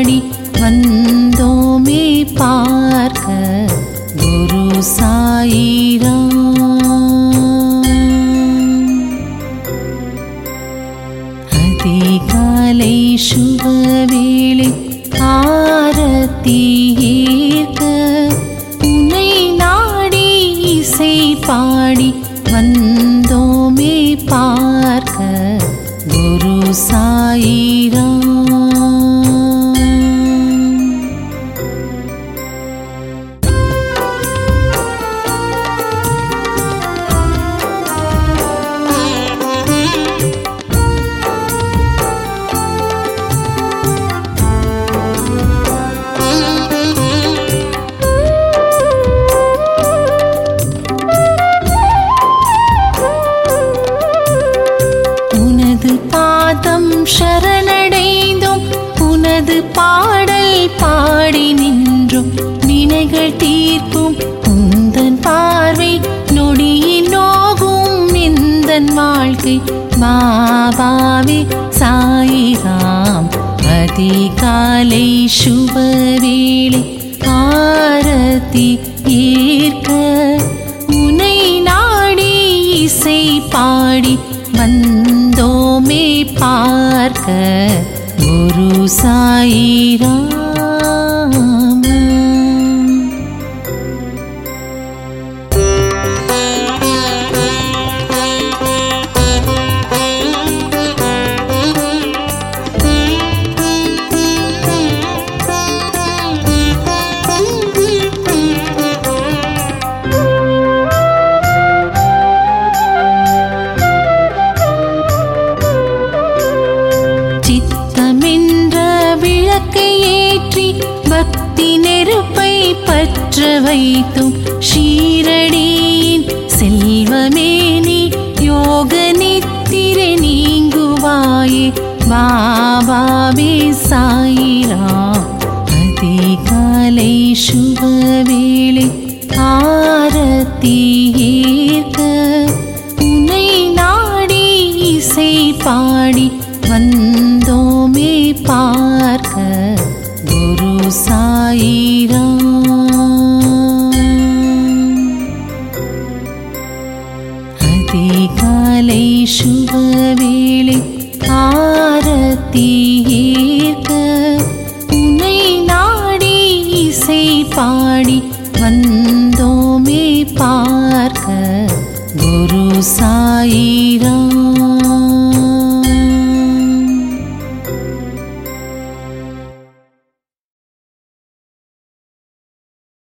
பாடி வந்தோமே பார்க்க குரு சாயிராம் அதிகாலை சுபவேளை ஆரத்தி ஏற்க உன்னை நாடி இசை பாடி வந்தோமே பார்க்க குரு சாயிராம் உனது பாதம் சரணடைந்தோம் உனது பாடல் பாடி நின்றோம் வினைகள் தீர்க்கும் உந்தன் பார்வை நொடியின் நோகும் எந்தன் வாழ்க்கை பாபாவே சாயிராம் அதிகாலை சுபவேளை ஆரத்தி ஏற்க உனை நாடி இசை பாடி வந்தோமே பார்க்க குரு சாயிராம் சித்தமென்ற விளக்கை ஏற்றி பக்தி நெருப்பை பற்ற வைத்தும் ஷீரடியின் செல்வமேனி யோக நித்திரை நீங்குவாயே பாபாவே சாயிராம் அதிகாலை சுபவேளை ஆரத்தி ஏற்க உன்னை நாடி இசை பாடி வந்தோமே பார்க்க குரு சாயிராம் அதிகாலை சுபவேளை ஆரத்தி ஏற்க உன்னை நாடி இசை பாடி வந்த